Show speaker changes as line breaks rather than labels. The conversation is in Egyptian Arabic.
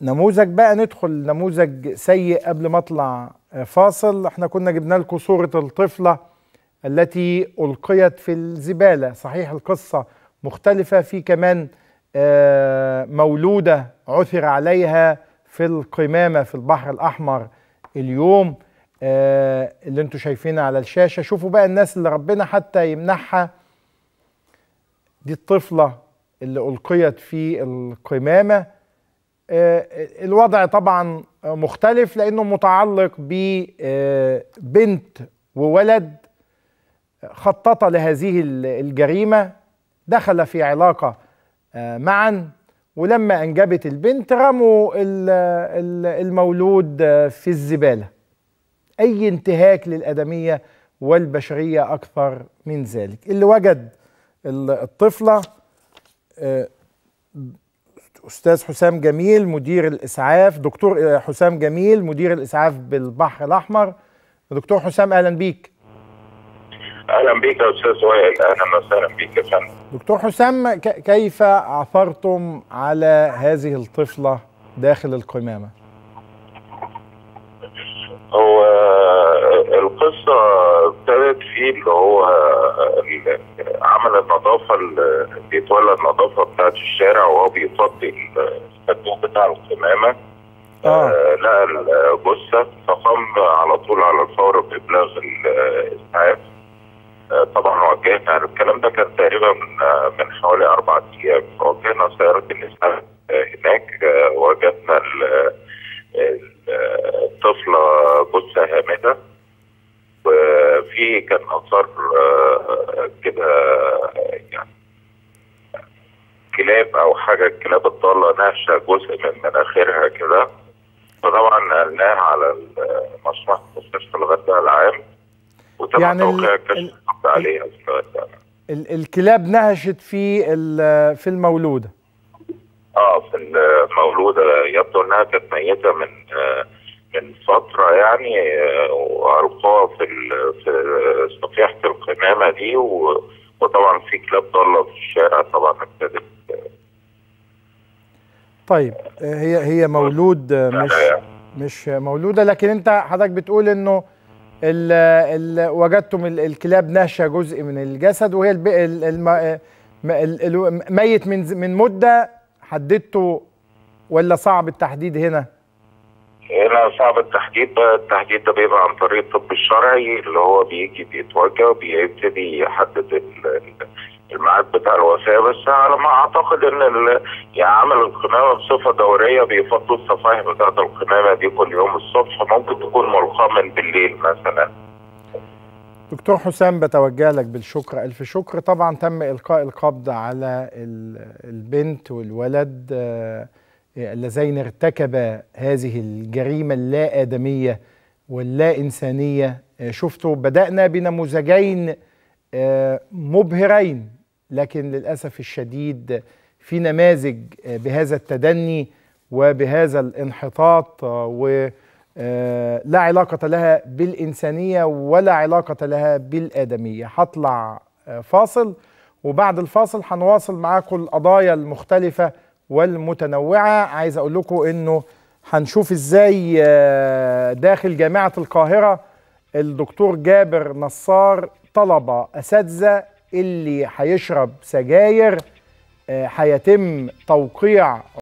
نموذج بقى ندخل نموذج سيء قبل ما اطلع فاصل احنا كنا جبنا لكم صورة الطفلة التي ألقيت في الزبالة صحيح القصة مختلفة في كمان مولودة عثر عليها في القمامة في البحر الأحمر اليوم اللي انتم شايفينها على الشاشة شوفوا بقى الناس اللي ربنا حتى يمنحها دي الطفلة اللي ألقيت في القمامة الوضع طبعا مختلف لأنه متعلق ببنت وولد خطط لهذه الجريمة دخل في علاقة معا ولما أنجبت البنت رموا المولود في الزبالة أي انتهاك للأدمية والبشرية أكثر من ذلك اللي وجد الطفلة أستاذ حسام جميل مدير الإسعاف دكتور حسام جميل مدير الإسعاف بالبحر الأحمر دكتور حسام أهلا بيك
اهلا بيك يا استاذ وائل اهلا وسهلا بيك يا فندم
دكتور حسام كيف عثرتم على هذه الطفله داخل القمامه؟
هو القصه ابتدت في اللي هو عمل النظافه اللي بيتولى النظافه بتاعت الشارع وهو بيفضي الصندوق بتاع القمامه
آه.
لقى الجثه فقام على طول على الفور بابلاغ الاسعاف طبعا وجهنا الكلام ده كان تقريبا من من حوالي اربع ايام وجهنا سياره الاسعاف هناك وجدنا الطفله جثه هامده وفي كان اثار كده يعني كلاب او حاجه الكلاب الضاله نهشه جزء من مناخيرها كده فطبعا نقلناها على مصلحه مستشفى الغردقه العام وتم
يعني
توقيع
ال-
كشف القبض عليها في الغردقه
ال- الكلاب نهشت في ال- في المولوده
اه في المولوده يبدو انها كانت ميته من آه من فتره يعني آه والقاها في ال- في صفيحه القمامه دي و- وطبعا في كلاب ضاله في الشارع طبعا ابتدت
طيب هي هي مولود مش مش مولوده لكن انت حضرتك بتقول انه ال ال وجدتم ال- الكلاب نهشه جزء من الجسد وهي الب... ال- الم... م- ال- ال- ميت من ز- من مده حددته ولا صعب التحديد هنا؟
هنا صعب التحديد بقى التحديد ده بيبقى عن طريق الطب الشرعي اللي هو بيجي بيتوجه وبيبتدي يحدد ال- ال- الميعاد بتاع الوفاه بس على ما اعتقد ان ال- يعني عمل القمامه بصفه دوريه بيفضوا الصفائح بتاعت القمامه دي كل يوم الصبح ممكن تكون ملقاه من بالليل مثلا
دكتور حسام بتوجه لك بالشكر ألف شكر طبعا تم إلقاء القبض على ال- البنت والولد آه، اللذين ارتكبا هذه الجريمة اللا آدمية واللا إنسانية آه، شفتوا بدأنا بنموذجين آه، مبهرين لكن للأسف الشديد في نماذج آه، بهذا التدني وبهذا الانحطاط آه، و آه، لا علاقة لها بالإنسانية ولا علاقة لها بالآدمية هطلع آه، فاصل وبعد الفاصل هنواصل معاكم القضايا المختلفة والمتنوعة عايز أقول لكم إنه هنشوف إزاي آه، داخل جامعة القاهرة الدكتور جابر نصار طلبة أساتذة اللي هيشرب سجاير آه، هيتم توقيع